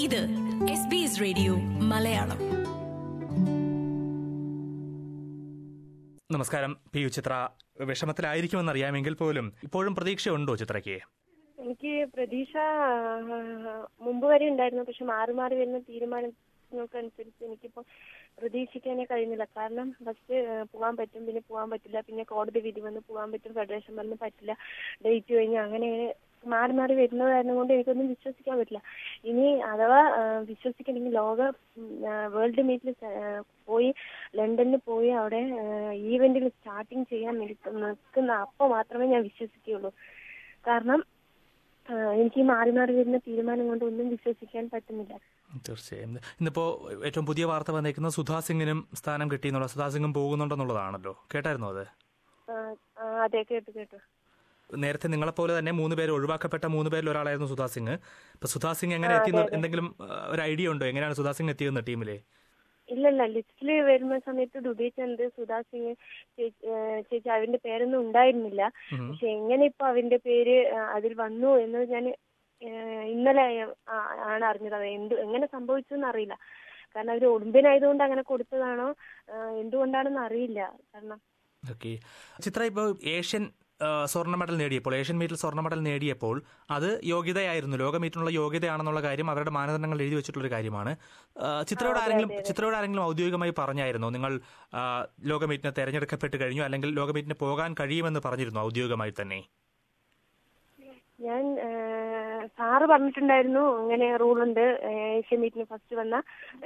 ഇത് S B S radio Malayalam നമസ്കാരം P U ചിത്ര വിഷമത്തിലായിരിക്കുമെന്ന് അറിയാമെങ്കിൽ പോലും ഇപ്പോഴും പ്രതീക്ഷയുണ്ടോ ചിത്രയ്ക്ക് എനിക്ക് പ്രതീക്ഷ ആ, മുമ്പ് വരെ ഉണ്ടായിരുന്നു പക്ഷെ മാറി മാറി വരുന്ന തീരുമാനങ്ങൾക്കനുസരിച്ച് എനിക്കിപ്പോ പ്രതീക്ഷിക്കാനേ കഴിയുന്നില്ല കാരണം ഫസ്റ്റ് പോകാൻ പറ്റും പിന്നെ പോകാൻ പറ്റില്ല പിന്നെ കോടതി വിധി വന്ന് പോകാൻ പറ്റും ഫെഡറേഷൻ വന്ന് പറ്റില്ല ഡേറ്റ് കഴിഞ്ഞ് അങ്ങനെ മാറി മാറി വരുന്നത് കാരണം കൊണ്ട് എനിക്കൊന്നും വിശ്വസിക്കാൻ പറ്റില്ല ഇനി അഥവാ ആ, വിശ്വസിക്കണമെങ്കിൽ ലോക വേൾഡ് മീറ്റിൽ പോയി ലണ്ടനിൽ പോയി അവിടെ ഈവെന്റിൽ സ്റ്റാർട്ടിങ് ചെയ്യാൻ നിൽക്കുന്ന നിൽക്കുന്ന അപ്പോൾ മാത്രമേ ഞാൻ വിശ്വസിക്കുകയുള്ളൂ കാരണം ആ, എനിക്ക് ഈ മാറി മാറി വരുന്ന തീരുമാനം കൊണ്ട് ഒന്നും വിശ്വസിക്കാൻ പറ്റുന്നില്ല തീർച്ചയായും ഇന്നിപ്പോ ഏറ്റവും പുതിയ വാർത്ത വന്നേക്കുന്നത് സുധാ സിംഗിനും സ്ഥാനം കിട്ടിയെന്നുള്ള സുധാ സിംഗും പോകുന്നുണ്ടെന്നുള്ളതാണല്ലോ കേട്ടായിരുന്നോ അത് ആ, ആ, അതെ കേട്ടു കേട്ടു നേരത്തെ നിങ്ങളെപ്പോലെ തന്നെ മൂന്ന് പേര് ഒഴിവാക്കപ്പെട്ട മൂന്ന് പേരിൽ ഒരാളായിരുന്നു സുധാ സിംഗ് ഇപ്പൊ സുധാ സിംഗ് എങ്ങനെ ആ, എത്തി അതെ, അതെ. എന്തെങ്കിലും ആ, ഒരു ഐഡിയ ഉണ്ടോ എങ്ങനെയാണ് സുധാ സിംഗ് എത്തിയെന്ന് ടീമിലെ ഇല്ലല്ല ലിസ്റ്റിൽ വരുന്ന സമയത്ത് ദുബൈ ചന്ദ് സുധാ സിംഗ് ചേച്ചി ആ, ചേച്ചി അവന്റെ പേരൊന്നും ഉണ്ടായിരുന്നില്ല ഉം. പക്ഷെ എങ്ങനെ ഇപ്പൊ അവന്റെ പേര് ആ, അതിൽ വന്നു എന്ന് ഞാൻ ഇന്നലെ ആ, ആണ് അറിഞ്ഞത് അത് എന്ത് എങ്ങനെ സംഭവിച്ചു എന്ന് അറിയില്ല കാരണം അവര് ഒളിമ്പിനായതുകൊണ്ട് അങ്ങനെ കൊടുത്തതാണോ ആ, എന്തുകൊണ്ടാണെന്ന് അറിയില്ല കാരണം ഓക്കെ ചിത്ര ഇപ്പോൾ ഏഷ്യൻ ആ, സ്വർണ്ണ മെഡൽ നേടിയപ്പോൾ ഏഷ്യൻ മീറ്റിൽ സ്വർണ്ണ മെഡൽ നേടിയപ്പോൾ അത് യോഗ്യതയായിരുന്നു ലോക മീറ്റിനുള്ള യോഗ്യതയാണെന്നുള്ള കാര്യം അവരുടെ മാനദണ്ഡങ്ങൾ എഴുതി വെച്ചിട്ടുള്ള ഒരു കാര്യമാണ് ആ, ചിത്രയോട് ആരെങ്കിലും ചിത്രയോട് ആരെങ്കിലും ഔദ്യോഗികമായി പറഞ്ഞായിരുന്നോ നിങ്ങൾ ആ, ലോക മീറ്റിന് തെരഞ്ഞെടുക്കപ്പെട്ട് കഴിഞ്ഞു അല്ലെങ്കിൽ ലോക മീറ്റിന് പോകാൻ കഴിയുമെന്ന് പറഞ്ഞിരുന്നു ഔദ്യോഗികമായി തന്നെ ഞാൻ ആ, സാറ് പറഞ്ഞിട്ടുണ്ടായിരുന്നു ഇങ്ങനെ റൂളുണ്ട് ഏഷ്യൻ മീറ്റിന് ഫസ്റ്റ് വന്ന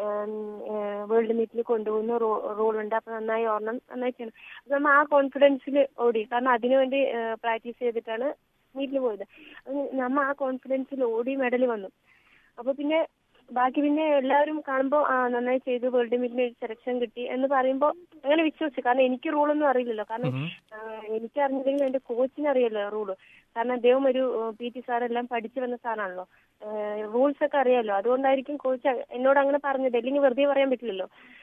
വേൾഡ് മീറ്റിൽ കൊണ്ടുപോകുന്ന റൂളുണ്ട് അപ്പൊ നന്നായി ഓർണം നന്നായി ചെയ്യണം അപ്പൊ നമ്മ ആ കോൺഫിഡൻസിൽ ഓടി കാരണം അതിനുവേണ്ടി പ്രാക്ടീസ് ചെയ്തിട്ടാണ് മീറ്റിൽ പോയത് അത് നമ്മ ആ കോൺഫിഡൻസിൽ ഓടി മെഡൽ വന്നു അപ്പൊ പിന്നെ ബാക്കി പിന്നെ എല്ലാവരും കാണുമ്പോൾ ആ നന്നായി ചെയ്തു വേൾഡ് മീറ്റിന് സെലക്ഷൻ കിട്ടി എന്ന് പറയുമ്പോൾ അങ്ങനെ വിശ്വസിച്ചു കാരണം എനിക്ക് റൂളൊന്നും അറിയില്ലല്ലോ കാരണം ഉം. എനിക്ക് അറിഞ്ഞില്ലെങ്കിൽ എന്റെ കോച്ചിന് അറിയാലോ റൂള് കാരണം അദ്ദേഹം ഒരു പി ടി സാറെല്ലാം പഠിച്ചു വന്ന സാറാണല്ലോ റൂൾസ് ഒക്കെ അറിയാലോ അതുകൊണ്ടായിരിക്കും കോച്ച് എന്നോട് അങ്ങനെ പറഞ്ഞത് അല്ലെങ്കിൽ വെറുതെ പറയാൻ പറ്റില്ലല്ലോ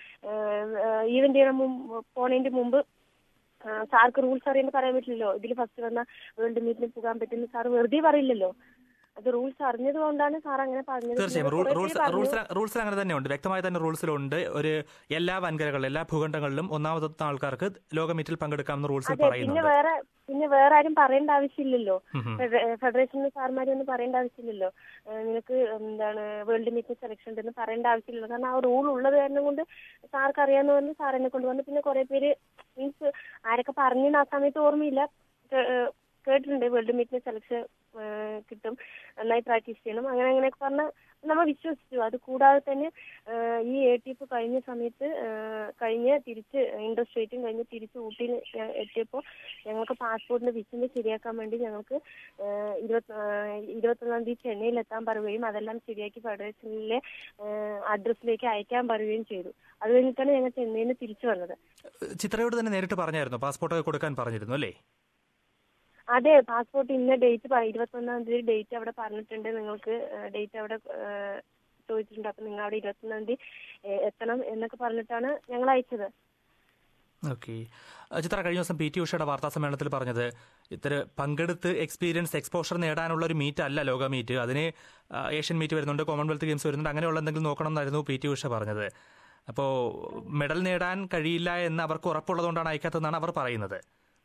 ഈവന്റ് ചെയ്യണം മുമ്പ് പോണതിന്റെ മുമ്പ് ആ, സാർക്ക് റൂൾസ് അറിയാണ്ട് പറയാൻ പറ്റില്ലല്ലോ ഇതിൽ ഫസ്റ്റ് വന്ന വേൾഡ് മീറ്റിന് പോകാൻ പറ്റുന്ന സാർ വെറുതെ പറയില്ലല്ലോ അത് റൂൾസ് അറിഞ്ഞത് കൊണ്ടാണ് സാർ അങ്ങനെ പറഞ്ഞത് തീർച്ചയായും പിന്നെ കുറേ റൂൾസ് പേര് പറഞ്ഞു. റൂൾസ് റൂൾസിൽ അങ്ങനെ തന്നെ ഉണ്ട് വ്യക്തമായി തന്നെ റൂൾസിലുണ്ട് ഒരു എല്ലാ വൻകരകളിലും എല്ലാ ഭൂഖണ്ഡങ്ങളിലും ഒന്നാമത്തെ ആൾക്കാർക്ക് ലോക മീറ്റിൽ പങ്കെടുക്കാമെന്ന് റൂൾസിൽ അതെ പിന്നെ പറയുന്നുണ്ട് വേറെ പിന്നെ വേറെ ആരും പറയേണ്ട ആവശ്യമില്ലല്ലോ ഉം ഉം. ഫെഡറേഷനിലെ സാർമാരൊന്നും പറയേണ്ട ആവശ്യമില്ലല്ലോ ഏഹ് നിനക്ക് എന്താണ് വേൾഡ് മീറ്റിംഗ് സെലക്ഷൻ ഉണ്ടെന്ന് പറയേണ്ട ആവശ്യമില്ലല്ലോ കാരണം ആ റൂൾ ഉള്ളത് കാരണം കൊണ്ട് സാർക്ക് അറിയാന്ന് പറഞ്ഞ് സാർ എന്നെ കൊണ്ടുവന്നു പിന്നെ കുറെ പേര് മീൻസ് ആരൊക്കെ പറഞ്ഞെന്ന് ആ സമയത്ത് ഓർമ്മയില്ല കേ- ഏഹ് കേട്ടിട്ടുണ്ട് വേൾഡ് മീറ്റിംഗ് സെലക്ഷൻ കിട്ടും നന്നായി പ്രാക്ടീസ് ചെയ്യണം അങ്ങനെ അങ്ങനെയൊക്കെ പറഞ്ഞ് നമ്മൾ വിശ്വസിച്ചു അത് കൂടാതെ തന്നെ ഏഹ് ഈ എ ടി എഫ് കഴിഞ്ഞ സമയത്ത് ഏഹ് കഴിഞ്ഞ് തിരിച്ച് ഇൻട്രസ്റ്റ് റേറ്റും കഴിഞ്ഞ് തിരിച്ച് ഊട്ടിയിൽ ഞാൻ എത്തിയപ്പോൾ ഞങ്ങൾക്ക് പാസ്പോർട്ടിന്റെ വിസിന്റെ ശരിയാക്കാൻ വേണ്ടി ഞങ്ങൾക്ക് ഏഹ് ഇരുപത്തി ഏഹ് ഇരുപത്തൊന്നാം തീയതി ചെന്നൈയിൽ എത്താൻ പറയുകയും അതെല്ലാം ശരിയാക്കി ഫെഡറേഷനിലെ അഡ്രസ്സിലേക്ക് അയക്കാൻ പറയുകയും ചെയ്തു അത് കഴിഞ്ഞിട്ടാണ് ഞങ്ങൾ ചെന്നൈയിൽ നിന്ന് തിരിച്ചു വന്നത് ചിത്രയോട് തന്നെ നേരിട്ട് പറഞ്ഞായിരുന്നു പാസ്പോർട്ടൊക്കെ കൊടുക്കാൻ പറഞ്ഞിരുന്നു അല്ലേ അതെ പാസ്പോർട്ട് ഇന്ന ഡേറ്റ് ഇരുപത്തൊന്നാം തീയതി ഡേറ്റ് അവിടെ പറഞ്ഞിട്ടുണ്ട് നിങ്ങൾക്ക് ഡേറ്റ് അവിടെ ഏഹ് ചോദിച്ചിട്ടുണ്ട് അപ്പൊ നിങ്ങൾ അവിടെ ഇരുപത്തൊന്നാം തീയതി ഏഹ് എത്തണം എന്നൊക്കെ പറഞ്ഞിട്ടാണ് ഞങ്ങൾ അയച്ചത് ഓക്കെ ചിത്ര കഴിഞ്ഞ ദിവസം പി ടി ഉഷയുടെ വാർത്താ സമ്മേളനത്തിൽ പറഞ്ഞത് ഇത്തര പങ്കെടുത്ത് എക്സ്പീരിയൻസ് എക്സ്പോഷർ നേടാനുള്ള ഒരു മീറ്റ് അല്ല ലോക മീറ്റ് അതിന് ആ, ഏഷ്യൻ മീറ്റ് വരുന്നുണ്ട് കോമൺവെൽത്ത് ഗെയിംസ് വരുന്നുണ്ട് അങ്ങനെയുള്ള എന്തെങ്കിലും നോക്കണം എന്നായിരുന്നു പി ടി ഉഷ പറഞ്ഞത് അപ്പോൾ മെഡൽ നേടാൻ കഴിയില്ല എന്ന് അവർക്ക് ഉറപ്പുള്ളതുകൊണ്ടാണ് അയക്കാത്തതെന്നാണ് അവർ പറയുന്നത്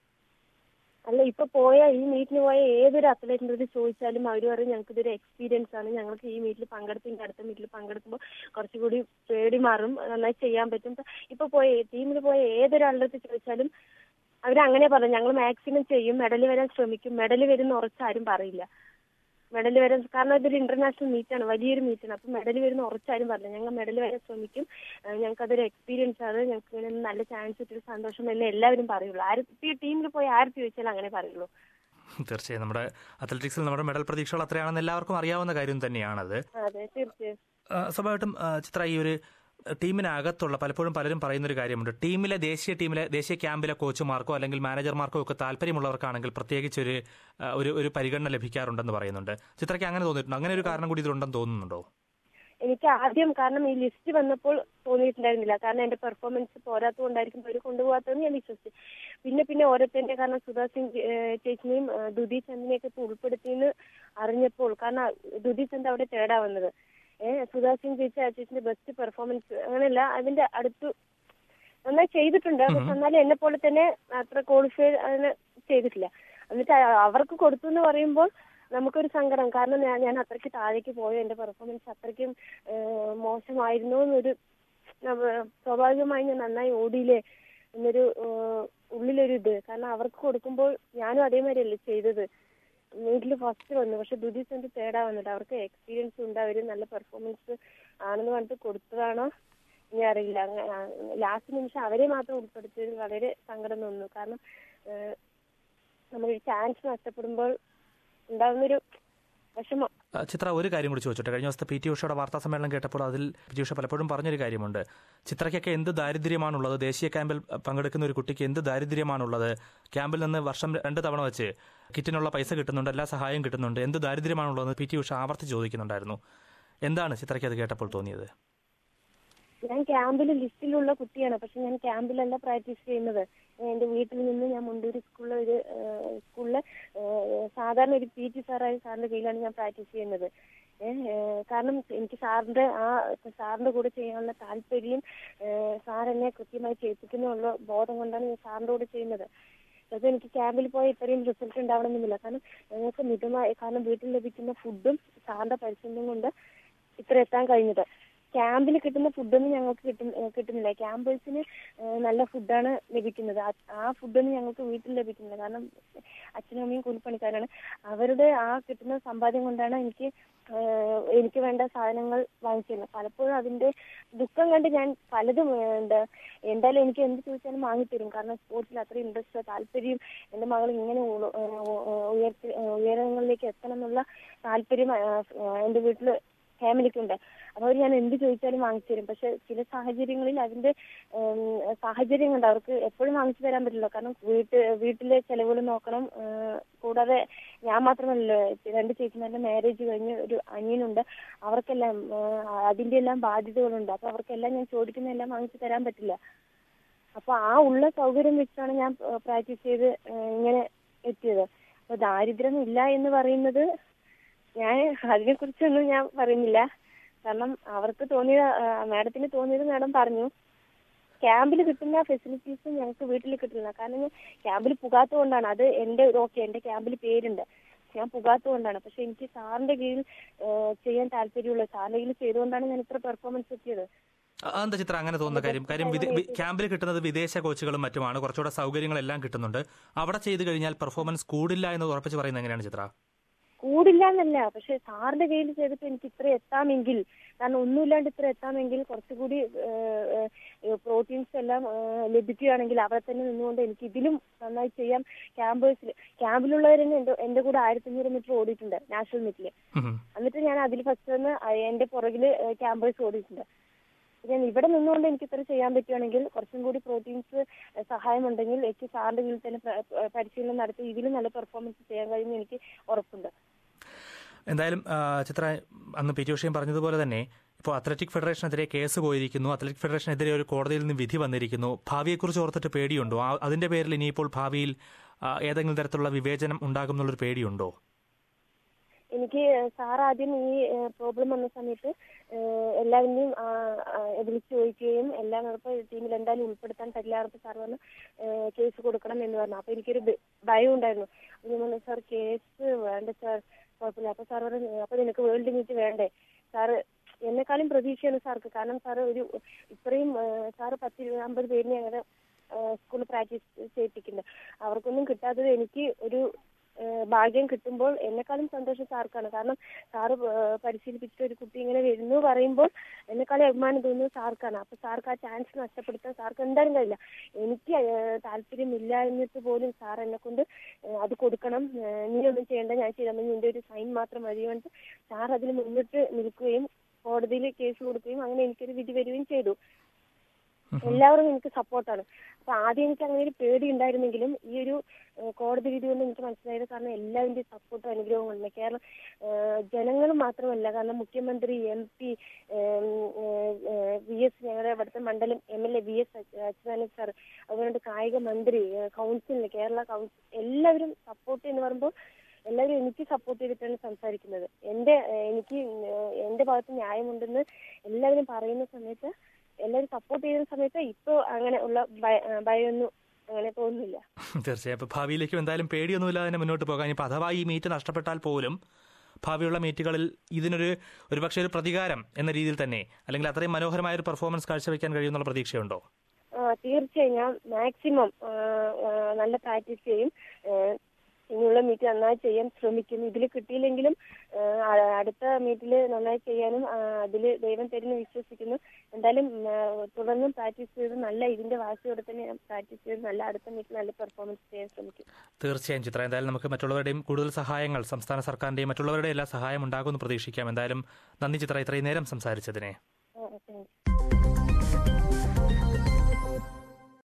അല്ല ഇപ്പൊ പോയ ഈ മീറ്റിന് പോയ ഏതൊരു അത്ലറ്റിന്റെ അടുത്ത് ചോദിച്ചാലും അവർ പറയും ഞങ്ങൾക്ക് ഇതൊരു എക്സ്പീരിയൻസ് ആണ് ഞങ്ങൾക്ക് ഈ മീറ്റിൽ പങ്കെടുത്തിൻ്റെ അടുത്ത മീറ്റിൽ പങ്കെടുക്കുമ്പോൾ കുറച്ചുകൂടി പേടി മാറും നന്നായി ചെയ്യാൻ പറ്റും ഇപ്പൊ- ഇപ്പൊ പോയ ടീമിൽ പോയ ഏതൊരാളുടെ അടുത്ത് ചോദിച്ചാലും അവരങ്ങനെ പറഞ്ഞു ഞങ്ങൾ മാക്സിമം ചെയ്യും മെഡൽ വരാൻ ശ്രമിക്കും മെഡൽ വരുന്ന ഉറച്ചാരും പറയില്ല മെഡൽ വരാൻ കാരണം ഇതൊരു ഇന്റർനാഷണൽ മീറ്റാണ് വലിയൊരു മീറ്റാണ് അപ്പൊ മെഡൽ വരുന്ന ഉറച്ചാരും പറഞ്ഞില്ല ഞങ്ങൾ മെഡൽ വരാൻ ശ്രമിക്കും ഏഹ് ഞങ്ങൾക്ക് അതൊരു എക്സ്പീരിയൻസ് ആണ് ഞങ്ങൾക്ക് ഇങ്ങനെ നല്ല ചാൻസ് കിട്ടിയ സന്തോഷം എന്ന് എല്ലാവരും പറയുള്ളൂ ആര് ഈ ടീമിൽ പോയി ആര് ചോദിച്ചാലും അങ്ങനെ പറയുള്ളൂ തീർച്ചയായും നമ്മുടെ അത്ലറ്റിക്സിൽ നമ്മുടെ മെഡൽ പ്രതീക്ഷകൾ അത്രയാണെന്ന് എല്ലാവർക്കും അറിയാവുന്ന കാര്യം തന്നെയാണത് അതെ തീർച്ചയായും ആ, സ്വാഭാവികമായിട്ടും ആ, ചിത്ര ഈ ഒരു ടീമിനകത്തുള്ള പലപ്പോഴും പലരും പറയുന്ന ഒരു കാര്യമുണ്ട് ടീമിലെ ദേശീയ ടീമിലെ ദേശീയ ക്യാമ്പിലെ കോച്ചുമാർക്കോ അല്ലെങ്കിൽ മാനേജർമാർക്കോ ഒക്കെ താല്പര്യമുള്ളവർക്കാണെങ്കിൽ പ്രത്യേകിച്ച് ഒരു ആ, ഒരു ഒരു പരിഗണന ലഭിക്കാറുണ്ടെന്ന് പറയുന്നുണ്ട് ചിത്രയ്ക്ക് അങ്ങനെ തോന്നിയിട്ടുണ്ട് അങ്ങനെ ഒരു കാരണം കൂടി ഇതിലുണ്ടെന്ന് തോന്നുന്നുണ്ടോ എനിക്ക് ആദ്യം കാരണം ഈ ലിസ്റ്റ് വന്നപ്പോൾ തോന്നിയിട്ടുണ്ടായിരുന്നില്ല കാരണം എന്റെ പെർഫോമൻസ് പോരാത്തതുകൊണ്ടായിരിക്കും അവർ കൊണ്ടുപോകാത്തതെന്ന് ഞാൻ വിശ്വസിച്ചു പിന്നെ പിന്നെ ഓരോരുത്തരുടെ കാരണം സുധാ സിംഗ് ഏഹ്, ചേച്ചിനെയും ഏഹ്, ദുതി ചന്ദിനെയൊക്കെ ഇപ്പൊ ഉൾപ്പെടുത്തിയെന്ന് അറിഞ്ഞപ്പോൾ കാരണം ദുതി ചന്ദ് അവിടെ തേടാ വന്നത് ഏഹ് സുധാ സിംഗ് ചേച്ചി ആ ചേച്ചിന്റെ ബെസ്റ്റ് പെർഫോമൻസ് അങ്ങനെയല്ല അതിന്റെ അടുത്ത് നന്നായി ചെയ്തിട്ടുണ്ട് പക്ഷെ എന്നാലും എന്നെ പോലെ തന്നെ അത്ര ക്വാളിഫൈ അതിന് ചെയ്തിട്ടില്ല എന്നിട്ട് അ- അവർക്ക് കൊടുത്തു എന്ന് പറയുമ്പോൾ നമുക്കൊരു സങ്കടം കാരണം ഞാൻ ഞാൻ അത്രയ്ക്ക് താഴേക്ക് പോയ എന്റെ പെർഫോമൻസ് അത്രയ്ക്കും ഏഹ്, മോശമായിരുന്നു എന്നൊരു നമ്മ- സ്വാഭാവികമായി ഞാൻ നന്നായി ഓടിയില്ലേ എന്നൊരു ഏഹ്, ഉള്ളിലൊരു ഇത് കാരണം അവർക്ക് കൊടുക്കുമ്പോൾ ഞാനും അതേമാതിരിയല്ലേ ചെയ്തത് വീട്ടിൽ ഫസ്റ്റ് വന്നു പക്ഷെ ദുദി സെന്റ് തേർഡാ വന്നിട്ട് അവർക്ക് എക്സ്പീരിയൻസ് ഉണ്ട് അവര് നല്ല പെർഫോമൻസ് ആണെന്ന് പറഞ്ഞിട്ട് കൊടുത്തതാണോ ഇനി അറിയില്ല ലാസ്റ്റ് നിമിഷം അവരെ മാത്രം ഉൾപ്പെടുത്തിയതിൽ വളരെ സങ്കടം തോന്നുന്നു കാരണം ഏഹ്, നമ്മളൊരു ചാൻസ് നഷ്ടപ്പെടുമ്പോൾ ഉണ്ടാകുന്നൊരു വിഷമം ആ, ചിത്ര ഒരു കാര്യം കൂടി ചോദിച്ചോട്ടെ കഴിഞ്ഞ ദിവസത്തെ പി ടി ഉഷയുടെ വാർത്താ സമ്മേളനം കേട്ടപ്പോൾ അതിൽ പി ടി ഉഷ പലപ്പോഴും പറഞ്ഞൊരു കാര്യമുണ്ട് ചിത്രയ്ക്കൊക്കെ എന്ത് ദാരിദ്ര്യമാണുള്ളത് ദേശീയ ക്യാമ്പിൽ പങ്കെടുക്കുന്ന ഒരു കുട്ടിക്ക് എന്ത് ദാരിദ്ര്യമാണുള്ളത് ക്യാമ്പിൽ നിന്ന് വർഷം രണ്ട് തവണ വെച്ച് കിറ്റിനുള്ള പൈസ കിട്ടുന്നുണ്ട് എല്ലാ സഹായവും കിട്ടുന്നുണ്ട് എന്ത് ദാരിദ്ര്യമാണുള്ളതെന്ന് പി ടി ഉഷ ആവർത്തിച്ച് ചോദിക്കുന്നുണ്ടായിരുന്നു എന്താണ് ചിത്രയ്ക്ക് അത് കേട്ടപ്പോൾ തോന്നിയത് ഞാൻ ക്യാമ്പിൽ ലിസ്റ്റിലുള്ള കുട്ടിയാണ് പക്ഷെ ഞാൻ ക്യാമ്പിലല്ല പ്രാക്ടീസ് ചെയ്യുന്നത് ഞാൻ എന്റെ വീട്ടിൽ നിന്ന് ഞാൻ മുണ്ടൂര് സ്കൂളിലെ ഒരു സ്കൂളിലെ സാധാരണ ഒരു പി ടി സാറായ സാറിന്റെ കീഴിലാണ് ഞാൻ പ്രാക്ടീസ് ചെയ്യുന്നത് ഏഹ്, ഏഹ്, കാരണം എനിക്ക് സാറിന്റെ ആ സാറിന്റെ കൂടെ ചെയ്യാനുള്ള താല്പര്യം ഏഹ്, സാർ എന്നെ കൃത്യമായി ചെയ്യിപ്പിക്കുന്നുള്ള ബോധം കൊണ്ടാണ് ഞാൻ സാറിന്റെ കൂടെ ചെയ്യുന്നത് അത് എനിക്ക് ക്യാമ്പിൽ പോയ ഇത്രയും റിസൾട്ട് ഉണ്ടാവണമെന്നില്ല കാരണം ഞങ്ങൾക്ക് മിതമായി കാരണം വീട്ടിൽ ലഭിക്കുന്ന ഫുഡും സാറിന്റെ പരിശ്രമം കൊണ്ട് ഇത്ര എത്താൻ കഴിഞ്ഞത് ക്യാമ്പിൽ കിട്ടുന്ന ഫുഡൊന്നും ഞങ്ങൾക്ക് കിട്ടും ഏഹ് കിട്ടുന്നില്ല ക്യാമ്പേഴ്സിന് ഏഹ് നല്ല ഫുഡാണ് ലഭിക്കുന്നത് ആ- ആ ഫുഡൊന്നും ഞങ്ങൾക്ക് വീട്ടിൽ ലഭിക്കുന്നില്ല കാരണം അച്ഛനും അമ്മയും കൂലിപ്പണിക്കാരാണ് അവരുടെ ആ കിട്ടുന്ന സമ്പാദ്യം കൊണ്ടാണ് എനിക്ക് ഏഹ് എനിക്ക് വേണ്ട സാധനങ്ങൾ വാങ്ങിച്ചിരുന്നത് പലപ്പോഴും അതിന്റെ ദുഃഖം കണ്ട് ഞാൻ പലതും ഏഹ് എന്താ എന്തായാലും എനിക്ക് എന്ത് ചോദിച്ചാലും വാങ്ങിത്തരും കാരണം സ്പോർട്സിൽ അത്ര ഇൻട്രസ്റ്റ് താല്പര്യം എന്റെ മകൾ ഇങ്ങനെ ഉള- ഏഹ് ഉയർത്തി ഏഹ് ഉയരങ്ങളിലേക്ക് എത്തണം എന്നുള്ള താല്പര്യം ഏഹ് എന്റെ വീട്ടില് ഫാമിലിക്കുണ്ട് അപ്പൊ അവർ ഞാൻ എന്ത് ചോദിച്ചാലും വാങ്ങിച്ചു തരും പക്ഷെ ചില സാഹചര്യങ്ങളിൽ അതിന്റെ ഉം, സാഹചര്യം കൊണ്ട് അവർക്ക് എപ്പോഴും വാങ്ങിച്ചു തരാൻ പറ്റില്ല കാരണം വീട്ട് വീട്ടിലെ ചെലവുകൾ നോക്കണം ഏഹ്, കൂടാതെ ഞാൻ മാത്രമല്ലല്ലോ രണ്ട് ചേച്ചിമാരുടെ മാരേജ് കഴിഞ്ഞ് ഒരു അനിയനുണ്ട് അവർക്കെല്ലാം ഏഹ്, അതിന്റെ എല്ലാം ബാധ്യതകളുണ്ട് അപ്പൊ അവർക്കെല്ലാം ഞാൻ ചോദിക്കുന്നതെല്ലാം വാങ്ങിച്ചു തരാൻ പറ്റില്ല അപ്പൊ ആ ഉള്ള സൗകര്യം വെച്ചാണ് ഞാൻ പ്രാക്ടീസ് ചെയ്ത് ഏഹ്, ഇങ്ങനെ എത്തിയത് അപ്പൊ ദാരിദ്ര്യം ഇല്ല എന്ന് പറയുന്നത് ഞാൻ അതിനെ കുറിച്ചൊന്നും ഞാൻ പറയുന്നില്ല കാരണം അവർക്ക് തോന്നിയ മാഡത്തിന് തോന്നിയത് മാഡം പറഞ്ഞു ക്യാമ്പിൽ കിട്ടുന്ന ഫെസിലിറ്റീസ് ഞങ്ങൾക്ക് വീട്ടിൽ കിട്ടില്ല കാരണം ഞാൻ ക്യാമ്പിൽ പുകാത്തതുകൊണ്ടാണ് അത് എന്റെ ഓക്കെ എന്റെ ക്യാമ്പിൽ പേരുണ്ട് ഞാൻ പുകാത്തതുകൊണ്ടാണ് പക്ഷെ എനിക്ക് സാറിന്റെ കീഴിൽ ഏഹ്, ചെയ്യാൻ താല്പര്യമുള്ളത് സാറിന്റെ കീഴിൽ ചെയ്തുകൊണ്ടാണ് ഞാൻ ഇത്ര പെർഫോമൻസ് എത്തിയത് ആ, എന്താ ചിത്ര അങ്ങനെ തോന്നുന്ന കാര്യം കാര്യം വിദേ- വി- ക്യാമ്പിൽ കിട്ടുന്നത് വിദേശ കോച്ചുകളും മറ്റുമാണ് കുറച്ചുകൂടെ സൗകര്യങ്ങളെല്ലാം കിട്ടുന്നുണ്ട് അവിടെ ചെയ്തു കഴിഞ്ഞാൽ പെർഫോമൻസ് കൂടില്ല എന്ന് ഉറപ്പിച്ച് പറയുന്നത് എങ്ങനെയാണ് ചിത്ര കൂടില്ല എന്നല്ല പക്ഷെ സാറിന്റെ കയ്യിൽ ചെയ്തിട്ട് എനിക്ക് ഇത്ര എത്താമെങ്കിൽ കാരണം ഒന്നുമില്ലാണ്ട് ഇത്ര എത്താമെങ്കിൽ കുറച്ചുകൂടി പ്രോട്ടീൻസ് എല്ലാം ഏഹ്, ലഭിക്കുകയാണെങ്കിൽ അവിടെ തന്നെ നിന്നുകൊണ്ട് എനിക്ക് ഇതിലും നന്നായി ചെയ്യാം ക്യാമ്പേഴ്സിൽ ക്യാമ്പിലുള്ളവർ തന്നെ എന്റെ എന്റെ കൂടെ ആയിരത്തഞ്ഞൂറ് മീറ്റർ ഓടിയിട്ടുണ്ട് നാഷണൽ മീറ്റില് ഉം. എന്നിട്ട് ഞാൻ അതിൽ ഫസ്റ്റ് വന്ന് അ- എന്റെ പുറകില് ക്യാമ്പേഴ്സ് ഓടിയിട്ടുണ്ട് ഞാൻ ഇവിടെ നിന്നുകൊണ്ട് എനിക്ക് ഇത്ര ചെയ്യാൻ പറ്റുകയാണെങ്കിൽ കുറച്ചും കൂടി പ്രോട്ടീൻസ് സഹായം ഉണ്ടെങ്കിൽ എനിക്ക് സാറിന്റെ കീഴിൽ തന്നെ പ്ര- പ്ര- പരിശീലനം നടത്തി ഇതിലും നല്ല പെർഫോമൻസ് ചെയ്യാൻ കഴിയുമെന്ന് എനിക്ക് ഉറപ്പുണ്ട് എന്തായാലും ആ, ചിത്ര അന്ന് പി ടി ഉഷയും പറഞ്ഞതുപോലെ തന്നെ ഇപ്പോൾ അത്ലറ്റിക് ഫെഡറേഷനെതിരെ കേസ് പോയിരിക്കുന്നു അത്ലറ്റിക് ഫെഡറേഷനെതിരെ ഒരു കോടതിയിൽ നിന്ന് വിധി വന്നിരിക്കുന്നു ഭാവിയെക്കുറിച്ച് ഓർത്തിട്ട് പേടിയുണ്ടോ ആ- അതിന്റെ പേരിൽ ഇനിയിപ്പോൾ ഭാവിയിൽ ആ, ഏതെങ്കിലും തരത്തിലുള്ള വിവേചനം ഉണ്ടാകും എന്നുള്ളൊരു പേടിയുണ്ടോ എനിക്ക് സാർ ആദ്യം ഈ പ്രോബ്ലം വന്ന സമയത്ത് ഏഹ് എല്ലാവരെയും ആ, ആ, വിളിച്ചു ചോദിക്കുകയും എല്ലാം ഉറപ്പ് ടീമിൽ എന്തായാലും ഉൾപ്പെടുത്താൻ തയ്യാറപ്പ് സാർ വന്ന് ഏഹ് കേസ് കൊടുക്കണം എന്ന് പറഞ്ഞു അപ്പൊ എനിക്കൊരു ഭ- ഭയം ഉണ്ടായിരുന്നു അപ്പൊ ഞാൻ പറഞ്ഞു സാർ കേസ് വേണ്ട സാർ കുഴപ്പമില്ല അപ്പൊ സാർ പറഞ്ഞു അപ്പൊ നിനക്ക് വേൾഡ് മീറ്റ് വേണ്ടേ സാറ് എന്നെക്കാളും പ്രതീക്ഷയാണ് സാർക്ക് കാരണം സാറ് ഒരു ഇത്രയും ഏഹ് സാറ് പത്ത് ഇരുപത് അമ്പത് പേരിനെ അങ്ങനെ സ്കൂളിൽ പ്രാക്ടീസ് ചെയ്യിപ്പിക്കുന്നുണ്ട് അവർക്കൊന്നും കിട്ടാത്തത് എനിക്ക് ഒരു ഏഹ് ഭാഗ്യം കിട്ടുമ്പോൾ എന്നെക്കാളും സന്തോഷം സാർക്കാണ് കാരണം സാറ് ഏഹ് പരിശീലിപ്പിച്ചിട്ട് ഒരു കുട്ടി ഇങ്ങനെ വരുന്നു പറയുമ്പോൾ എന്നെക്കാളും അഭിമാനം തോന്നുന്നത് സാർക്കാണ് അപ്പൊ സാർക്ക് ആ ചാൻസ് നഷ്ടപ്പെടുത്താൻ സാർക്ക് എന്തായാലും കഴിയില്ല എനിക്ക് ഏഹ് താല്പര്യമില്ല എന്നിട്ട് പോലും സാർ എന്നെ കൊണ്ട് ഏഹ് അത് കൊടുക്കണം ഏഹ് നീ ഒന്നും ചെയ്യേണ്ട ഞാൻ ചെയ്താൽ മതി നിന്റെ ഒരു സൈൻ മാത്രം മതി കൊണ്ട് സാർ അതിന് മുന്നിട്ട് നിൽക്കുകയും കോടതിയിൽ കേസ് കൊടുക്കുകയും അങ്ങനെ എനിക്കൊരു വിധി വരികയും ചെയ്തു എല്ലാവരും എനിക്ക് സപ്പോർട്ടാണ് അപ്പൊ ആദ്യം എനിക്ക് അങ്ങനെ ഒരു പേടി ഉണ്ടായിരുന്നെങ്കിലും ഈ ഒരു ഏഹ്, കോടതി വിധി കൊണ്ട് എനിക്ക് മനസ്സിലായത് കാരണം എല്ലാവരുടെയും സപ്പോർട്ടും അനുഗ്രഹവും ഉണ്ട് കേരളം ജനങ്ങൾ മാത്രമല്ല കാരണം മുഖ്യമന്ത്രി എം പി വി എസ് ഞങ്ങളുടെ ഇവിടുത്തെ മണ്ഡലം M L A V S Achuthananda sir അതുപോലെ കായിക മന്ത്രി ഏഹ്, കൗൺസിലിന് കേരള കൗൺസിൽ എല്ലാവരും സപ്പോർട്ട് എന്ന് പറയുമ്പോൾ എല്ലാവരും എനിക്ക് സപ്പോർട്ട് ചെയ്തിട്ടാണ് സംസാരിക്കുന്നത് എന്റെ ഏഹ്, എനിക്ക് ഏഹ്, എന്റെ ഭാഗത്ത് ന്യായമുണ്ടെന്ന് എല്ലാവരും പറയുന്ന സമയത്ത് എല്ലാവരും സപ്പോർട്ട് ചെയ്യുന്ന സമയത്ത് ഇപ്പൊ അങ്ങനെ ഉള്ള ഭയ- ഏഹ്, ഭയമൊന്നും അങ്ങനെ തോന്നുന്നില്ല തീർച്ചയായും അപ്പോൾ ഭാവിയിലേക്കും എന്തായാലും പേടിയൊന്നുമില്ലാതെ തന്നെ മുന്നോട്ട് പോകാൻ ഇപ്പം അഥവാ ഈ മീറ്റ് നഷ്ടപ്പെട്ടാൽ പോലും ഭാവിയുള്ള മീറ്റുകളിൽ ഇതിനൊരു ഒരുപക്ഷെ ഒരു പ്രതികാരം എന്ന രീതിയിൽ തന്നെ അല്ലെങ്കിൽ അത്രയും മനോഹരമായ ഒരു പെർഫോമൻസ് കാഴ്ചവെക്കാൻ കഴിയുമെന്നുള്ള പ്രതീക്ഷയുണ്ടോ ആ, തീർച്ചയായും ഞാൻ മാക്സിമം നല്ല പ്രാക്ടീസ് ചെയ്യും ആ, ഇനിയുള്ള മീറ്റ് നന്നായി ചെയ്യാൻ ശ്രമിക്കും ഇതിൽ കിട്ടിയില്ലെങ്കിലും ആ, അ- അടുത്ത മീറ്റിൽ നന്നായി ചെയ്യാനും അതിൽ ദൈവം തരുന്നു വിശ്വസിക്കുന്നു എന്തായാലും ആ, തുടർന്നും പ്രാക്ടീസ് ചെയ്ത് നല്ല ഇതിന്റെ വാശിയോടെ തന്നെ ഞാൻ പ്രാക്ടീസ് ചെയ്ത് നല്ല അടുത്ത മീറ്റിൽ നല്ല പെർഫോമൻസ് ചെയ്യാൻ ശ്രമിക്കും തീർച്ചയായും ചിത്ര എന്തായാലും നമുക്ക് മറ്റുള്ളവരുടെയും കൂടുതൽ സഹായങ്ങൾ സംസ്ഥാന സർക്കാരിന്റെയും മറ്റുള്ളവരുടെ എല്ലാ സഹായം ഉണ്ടാകുമെന്ന് പ്രതീക്ഷിക്കാം എന്തായാലും നന്ദി ചിത്ര ഇത്രയും നേരം സംസാരിച്ചതിനെ ആ, താങ്ക് യു